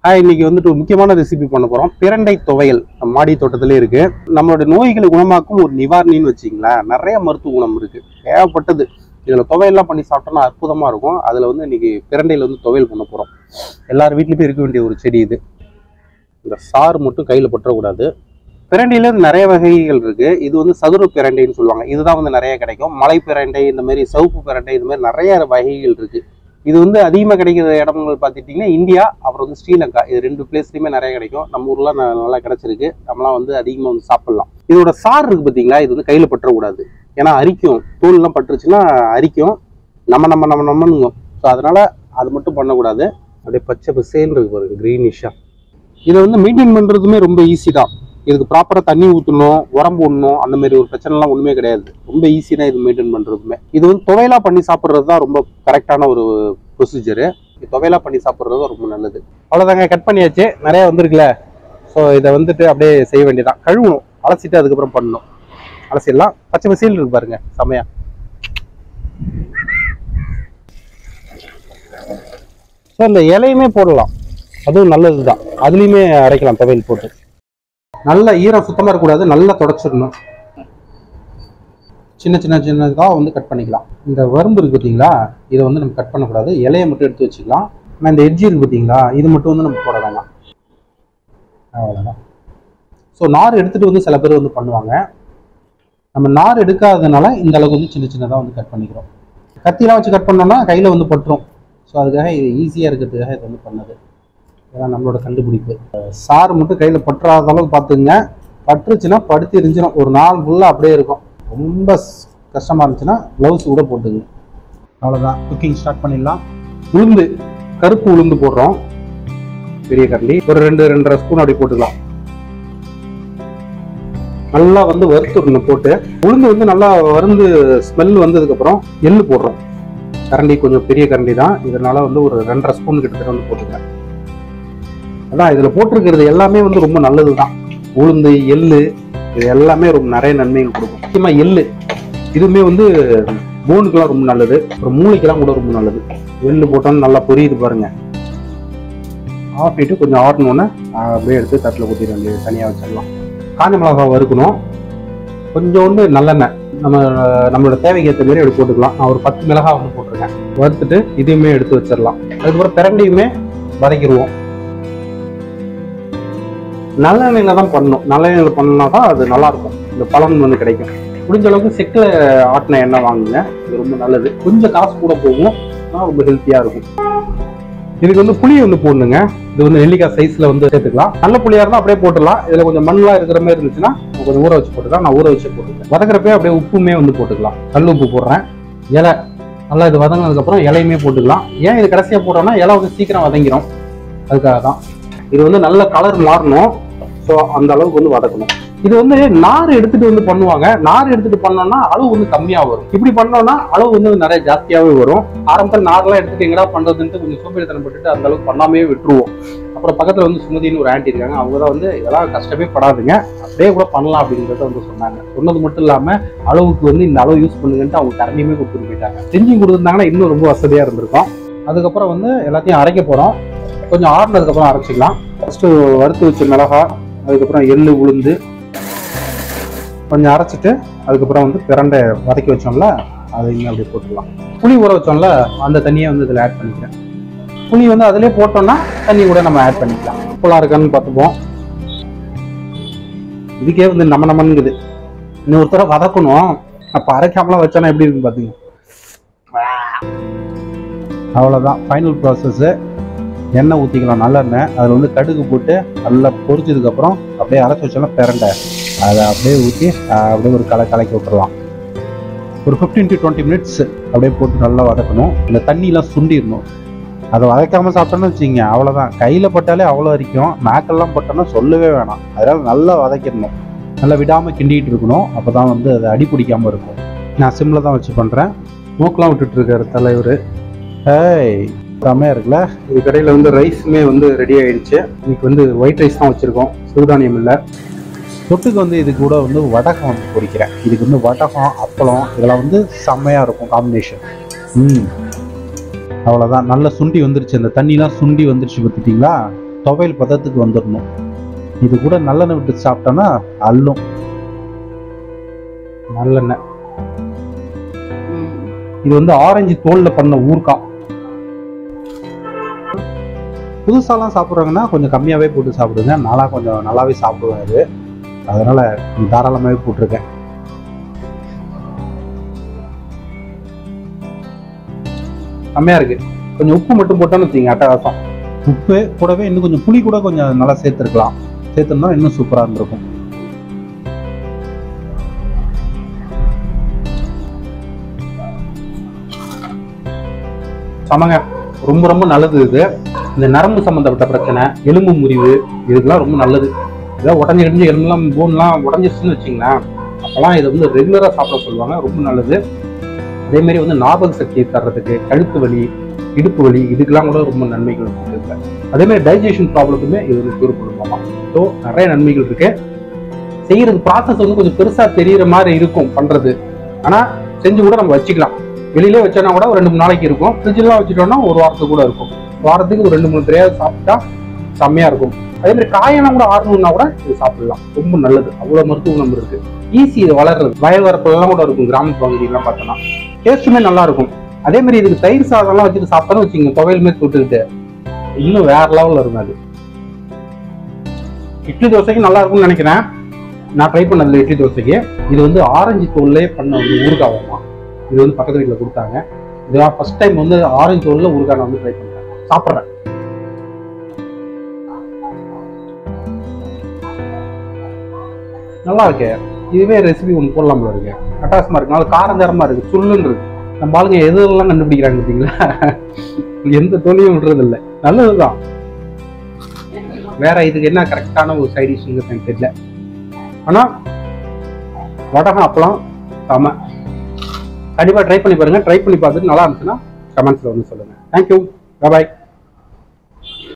ஆஹ் இன்னைக்கு வந்துட்டு ஒரு முக்கியமான ரெசிபி பண்ண போறோம் பிரண்டை துவையல் நம்ம மாடி தோட்டத்திலே இருக்கு நம்மளோட நோய்களை குணமாக்கும் ஒரு நிவாரணின்னு வச்சிங்களேன் நிறைய மருத்துவ குணம் இருக்கு ஏகப்பட்டது இதுல துவையல்லாம் பண்ணி சாப்பிட்டோம்னா அற்புதமா இருக்கும் அதுல வந்து இன்னைக்கு பிரண்டையில வந்து துவையல் பண்ண போறோம் எல்லார் வீட்லயுமே இருக்க வேண்டிய ஒரு செடி இது இந்த சாறு மட்டும் கையில பற்றக்கூடாது பிரண்டையில நிறைய வகைகள் இருக்கு இது வந்து சதுர பிரண்டைன்னு சொல்லுவாங்க இதுதான் வந்து நிறைய கிடைக்கும் மலை பிரண்டை இந்த மாதிரி சவுப்பு பிரண்டை இந்த மாதிரி நிறைய வகைகள் இருக்கு இது வந்து அதிகமாக கிடைக்கிற இடங்கள் பார்த்துட்டிங்கன்னா இந்தியா அப்புறம் வந்து ஸ்ரீலங்கா இது ரெண்டு பிளேஸ்லையுமே நிறைய கிடைக்கும் நம்ம ஊர்ல ந- நல்லா கிடைச்சிருக்கு நம்மளாம் வந்து அதிகமாக வந்து சாப்பிடலாம் இதோட சாறு இருக்கு பார்த்தீங்களா இது வந்து கையில் பற்றக்கூடாது ஏன்னா அரிக்கும் தோல்லாம் பட்டுருச்சுன்னா அரிக்கும் நம்ம நம்ம நம்ம நம்மனுங்க ஸோ அதனால அது மட்டும் பண்ணக்கூடாது அப்படியே பச்சை பசேன்னு இருக்கு பாருங்க க்ரீனிஷாக இதை வந்து மெயின்டைன் பண்ணுறதுமே ரொம்ப ஈஸி தான் இதுக்கு ப்ராப்பராக தண்ணி ஊற்றணும் உரம் போடணும் அந்த மாதிரி ஒரு பிரச்சனைலாம் ஒன்றுமே கிடையாது ரொம்ப ஈஸி தான் இது மெயின்டைன் பண்ணுறதுமே இது வந்து துவையலா பண்ணி சாப்பிட்றது தான் ரொம்ப கரெக்டான ஒரு ப்ரொசீஜரு துவையலா பண்ணி சாப்பிட்றது தான் ரொம்ப நல்லது அவ்வளோதாங்க கட் பண்ணியாச்சு நிறைய வந்திருக்குல்ல ஸோ இதை வந்துட்டு அப்படியே செய்ய வேண்டியதான் கழுவணும் அலசிட்டு அதுக்கப்புறம் பண்ணணும் அலசிடலாம் பச்சை பசீல் இருக்கு பாருங்க செமையா ஸோ இந்த இலையுமே போடலாம் அதுவும் நல்லது தான் அதுலேயுமே அரைக்கலாம் துவையல் போட்டு நல்ல ஈரம் சுத்தமாக இருக்கக்கூடாது நல்லா தொடச்சிடணும் சின்ன சின்ன சின்னதாக வந்து கட் பண்ணிக்கலாம் இந்த வறும்பு இருக்கு பார்த்தீங்களா இதை வந்து நம்ம கட் பண்ணக்கூடாது இலையை மட்டும் எடுத்து வச்சுக்கலாம் ஆனால் இந்த எட்ஜி இருக்கு பார்த்தீங்களா இது மட்டும் வந்து நம்ம போட வேணாம் அவ்வளோதான் ஸோ நார் எடுத்துகிட்டு வந்து சில பேர் வந்து பண்ணுவாங்க நம்ம நார் எடுக்காததுனால இந்த அளவுக்கு வந்து சின்ன சின்னதாக வந்து கட் பண்ணிக்கிறோம் கத்திலாம் வச்சு கட் பண்ணோம்னா கையில் வந்து பட்டுரும் ஸோ அதுக்காக இது ஈஸியாக இருக்கிறதுக்காக இது வந்து பண்ணது இதெல்லாம் நம்மளோட கண்டுபிடிப்பு சாறு மட்டும் கையில் பற்றாத அளவுக்கு பார்த்துங்க பட்டுருச்சுன்னா படுத்து எரிஞ்சிடும் ஒரு நாள் ஃபுல்லாக அப்படியே இருக்கும் ரொம்ப ஸ்- கஷ்டமா இருந்துச்சுன்னா க்ளவுஸ் கூட போட்டுங்க அவ்வளோதான் குக்கிங் ஸ்டார்ட் பண்ணிடலாம் உளுந்து கருப்பு உளுந்து போடுறோம் பெரிய கரண்டி ஒரு ரெண்டு ரெண்டரை ஸ்பூன் அப்படி போட்டுக்கலாம் நல்லா வந்து வறுத்துடணும் போட்டு உளுந்து வந்து நல்லா வறுந்து ஸ்மெல் வந்ததுக்கப்புறம் எள்ளு போடுறோம் கரண்டி கொஞ்சம் பெரிய கரண்டி தான் இதனால வந்து ஒரு ரெண்டரை ஸ்பூன் கிட்டத்தட்ட வந்து போட்டுக்கிறேன் அதான் இதில் போட்டிருக்கிறது எல்லாமே வந்து ரொம்ப நல்லது தான் உளுந்து எள்ளு இது எல்லாமே ரொம்ப நிறைய நன்மைகள் கொடுக்கும் முக்கியமாக எள்ளு இதுவுமே வந்து போனுக்கெல்லாம் ரொம்ப நல்லது அப்புறம் மூளைக்கெல்லாம் கூட ரொம்ப நல்லது எள்ளு போட்டோன்னு நல்லா பொரியுது பாருங்க ஆஃபிட்டு கொஞ்சம் ஆடணுன்னு அப்படியே எடுத்து தட்டில் ஊற்றிட வேண்டியது தனியாக வச்சிடலாம் காஞ்ச மிளகாய் வறுக்கணும் கொஞ்சோண்டு நல்லெண்ணெய் நம்ம நம்மளோட தேவைக்கு ஏற்ற மாதிரி எடுத்து போட்டுக்கலாம் நான் ஒரு பத்து மிளகாய் வந்து போட்டிருக்கேன் வறுத்துட்டு இதையுமே எடுத்து வச்சிடலாம் அதுக்கப்புறம் பிரண்டையுமே வதக்கிடுவோம் நல்லெண்ணெயில தான் பண்ணணும் நல்லெண்ணெயில பண்ணா தான் அது நல்லா இருக்கும் இந்த பலன் வந்து கிடைக்கும் முடிஞ்ச அளவுக்கு செக்கில் ஆட்டின எண்ணெய் வாங்குங்க இது ரொம்ப நல்லது கொஞ்சம் காசு கூட போகும் ஆனால் ரொம்ப ஹெல்த்தியாக இருக்கும் இதுக்கு வந்து புளி வந்து போடணுங்க இது வந்து நெல்லிக்காய் சைஸ்ல வந்து சேர்த்துக்கலாம் நல்ல புளியா இருந்தா அப்படியே போட்டுடலாம் இதுல கொஞ்சம் மண்ணெலாம் இருக்கிற மாதிரி இருந்துச்சுன்னா கொஞ்சம் ஊற வச்சு போட்டுக்கலாம் நான் ஊற வச்சு போட்டுக்கிறேன் வதக்குறப்பே அப்படியே உப்புமே வந்து போட்டுக்கலாம் கல் உப்பு போடுறேன் இலை நல்லா இது வதங்கினதுக்கு அப்புறம் இலையுமே போட்டுக்கலாம் ஏன் இது கடைசியா போடுறோம்னா இலை வந்து சீக்கிரம் வதங்கிடும் அதுக்காக தான் இது வந்து நல்ல கலர் மாறணும் ஸோ அந்த அளவுக்கு வந்து வதக்கணும் இது வந்து நார் எடுத்துட்டு வந்து பண்ணுவாங்க நார் எடுத்துட்டு பண்ணோம்னா அளவு வந்து கம்மியா வரும் இப்படி பண்ணோம்னா அளவு வந்து நிறைய ஜாஸ்தியாவே வரும் ஆரம்பத்தில் நார்லாம் எடுத்துட்டு எங்கடா பண்றதுன்ட்டு கொஞ்சம் சோம்பேறித்தனம் பட்டுட்டு அந்த அளவுக்கு பண்ணாமே விட்டுருவோம் அப்புறம் பக்கத்துல வந்து சுமதினு ஒரு ஆண்டி இருக்காங்க அவங்க தான் வந்து இதெல்லாம் கஷ்டமே படாதுங்க அப்படியே கூட பண்ணலாம் அப்படிங்கிறத வந்து சொன்னாங்க சொன்னது மட்டும் இல்லாம அளவுக்கு வந்து இந்த அளவு யூஸ் பண்ணுங்கன்ட்டு அவங்க கரண்டியுமே கொடுத்துட்டு போயிட்டாங்க செஞ்சு கொடுத்துருந்தாங்கன்னா இன்னும் ரொம்ப வசதியா இருந்திருக்கும் அதுக்கப்புறம் வந்து எல்லாத்தையும் அரைக்க போறோம் கொஞ்சம் ஆறுனதுக்கு அப்புறம் அரைச்சிக்கலாம் ஃபர்ஸ்ட் வறுத்து வச்ச மிளகா அதுக்கப்புறம் எள்ளு உளுந்து கொஞ்சம் அரைச்சிட்டு அதுக்கப்புறம் வந்து பிரண்டை வதக்கி வச்சோம்ல அதையும் அப்படியே போட்டுக்கலாம் புளி ஊற வச்சோம்ல அந்த தண்ணியை வந்து இதில் ஆட் பண்ணிக்கிறேன் புளி வந்து அதிலே போட்டோம்னா தண்ணி கூட நம்ம ஆட் பண்ணிக்கலாம் உப்புலாம் இருக்கான்னு பார்த்துப்போம் இதுக்கே வந்து நம்ம நம்மங்குது இன்னொரு தடவை வதக்கணும் அப்போ அரைக்காமலாம் வச்சோன்னா எப்படி இருக்குன்னு பார்த்தீங்க அவ்வளோதான் ஃபைனல் ப்ராசஸ்ஸு எண்ணெய் ஊற்றிக்கலாம் நல்லெண்ணெய் அதில் வந்து கடுகு போட்டு நல்லா பொரிச்சதுக்கப்புறம் அப்படியே அரைச்சி வச்சோம்னா பிரண்டை அதை அப்படியே ஊற்றி அப்படியே ஒரு கலை கலக்கி விட்டுறலாம் ஒரு ஃபிஃப்டீன் டு டுவெண்ட்டி மினிட்ஸ் அப்படியே போட்டு நல்லா வதக்கணும் இந்த தண்ணியெலாம் சுண்டிடணும் அதை வதக்காமல் சாப்பிட்டோன்னு வச்சுங்க அவ்வளோதான் கையில் பட்டாலே அவ்வளோ அரிக்கும் நாக்கெல்லாம் பட்டோன்னா சொல்லவே வேணாம் அதனால் நல்லா வதக்கிடணும் நல்லா விடாமல் கிண்டிகிட்டு இருக்கணும் அப்போ தான் வந்து அது அடி பிடிக்காம இருக்கும் நான் சிம்மில் தான் வச்சு பண்ணுறேன் மூக்கெலாம் விட்டுட்டு இருக்காரு தலைவர் ஏய் செம்மையாக இருக்குல்ல இது கடையில் வந்து ரைஸுமே வந்து ரெடி ஆயிடுச்சு இன்னைக்கு வந்து ஒயிட் ரைஸ் தான் வச்சுருக்கோம் சிறுதானியம் இல்லை தொட்டுக்கு வந்து இது கூட வந்து வடகம் வந்து பொரிக்கிறேன் இதுக்கு வந்து வடகம் அப்பளம் இதெல்லாம் வந்து செம்மையாக இருக்கும் காம்பினேஷன் ம் அவ்வளோதான் நல்ல சுண்டி வந்துருச்சு அந்த தண்ணிலாம் சுண்டி வந்துருச்சு பார்த்துட்டிங்களா துவையல் பதத்துக்கு வந்துடணும் இது கூட நல்லெண்ணெய் விட்டு சாப்பிட்டோன்னா அல்லும் நல்லெண்ணெய் ம். இது வந்து ஆரஞ்சு தோல்ல பண்ண ஊறுகாய் புதுசாலாம் சாப்பிட்றாங்கன்னா கொஞ்சம் கம்மியாகவே போட்டு சாப்பிடுங்க நான்லாம் கொஞ்சம் நல்லாவே சாப்பிடுவேன் இது அதனால தாராளமாகவே போட்டிருக்கேன் செம்மையா இருக்கு கொஞ்சம் உப்பு மட்டும் போட்டோம்னு வச்சுங்க அட்டகாசம் உப்பு கூடவே இன்னும் கொஞ்சம் புளி கூட கொஞ்சம் நல்லா சேர்த்துருக்கலாம் சேர்த்துருந்தா இன்னும் சூப்பராக இருந்திருக்கும் சமங்க ரொம்ப ரொம்ப நல்லது இது இந்த நரம்பு சம்பந்தப்பட்ட பிரச்சனை எலும்பு முறிவு இதுக்கெல்லாம் ரொம்ப நல்லது இதான் உடஞ்சி இடிஞ்சு எலும்புலாம் போன்லாம் உடஞ்சிருச்சுன்னு வச்சிங்களேன் அப்போல்லாம் இதை வந்து ரெகுலராக சாப்பிட சொல்லுவாங்க ரொம்ப நல்லது அதே மாதிரி வந்து ஞாபக சக்தியை தர்றதுக்கு கழுத்து வலி இடுப்பு வலி இதுக்கெல்லாம் கூட ரொம்ப நன்மைகள் இருக்கு அதே மாதிரி டைஜஷன் ப்ராப்ளத்துக்குமே இது வந்து க்யூர் பண்ணுவாங்க ஸோ நிறைய நன்மைகள் இருக்கு செய்யறது ப்ராசஸ் வந்து கொஞ்சம் பெருசா தெரியுற மாதிரி இருக்கும் பண்றது ஆனா செஞ்சு கூட நம்ம வச்சுக்கலாம் வெளியிலே வச்சோன்னா கூட ஒரு ரெண்டு மூணு நாளைக்கு இருக்கும் ஃப்ரிட்ஜ்லாம் வச்சுட்டோம்னா ஒரு வாரத்துக்கு கூட இருக்கும் வாரத்துக்கு ஒரு ரெண்டு மூணு தெரியாது சாப்பிட்டா செம்மையா இருக்கும் அதே மாதிரி காயெல்லாம் கூட ஆறணும்னா கூட இது சாப்பிடலாம் ரொம்ப நல்லது அவ்வளவு மருத்துவ குணம் இருக்கு ஈஸி இது வளர்றது வயல் வரப்புலாம் கூட இருக்கும் கிராம பகுதியெல்லாம் பார்த்தோம்னா டேஸ்ட்டுமே நல்லா இருக்கும் அதே மாதிரி இதுக்கு தயிர் சாதம்லாம் வச்சுட்டு சாப்பிட்டோம்னு வச்சுங்க துவையல் மாதிரி தொட்டுக்கிட்டு இன்னும் வேற லெவல்ல இருக்கும் அது இட்லி தோசைக்கு நல்லா இருக்கும்னு நினைக்கிறேன் நான் ட்ரை பண்ணதில்ல இட்லி தோசைக்கு இது வந்து ஆரஞ்சு தோல்லே பண்ண வந்து ஊறுகாவாமா இது வந்து பக்கத்து வீட்டில் கொடுத்தாங்க இது ஃபர்ஸ்ட் டைம் வந்து ஆரஞ்சு தோல்ல ஊறுகாய் நான் வந்து ட்ரை பண்றேன் சாப்பிட்றேன் நல்லா இருக்கு இதுவே ரெசிபி ஒன்று போடலாம் போல இருக்கு அட்டாசமா இருக்கு நல்லா காரஞ்சாரமா இருக்கு சுள்ளுன்னு இருக்கு நம்ம ஆளுங்க எதெல்லாம் கண்டுபிடிக்கிறாங்க பார்த்தீங்களா எந்த தோல்வியும் விடுறது இல்லை நல்லதுதான் வேற இதுக்கு என்ன கரெக்டான ஒரு சைட் டிஷ்ங்கிறது எனக்கு தெரியல ஆனா வடகம் அப்பளம் செம கண்டிப்பா ட்ரை பண்ணி பாருங்க ட்ரை பண்ணி பார்த்துட்டு நல்லா இருந்துச்சுன்னா கமெண்ட்ஸ்ல வந்து சொல்லுங்க தேங்க்யூ பாய்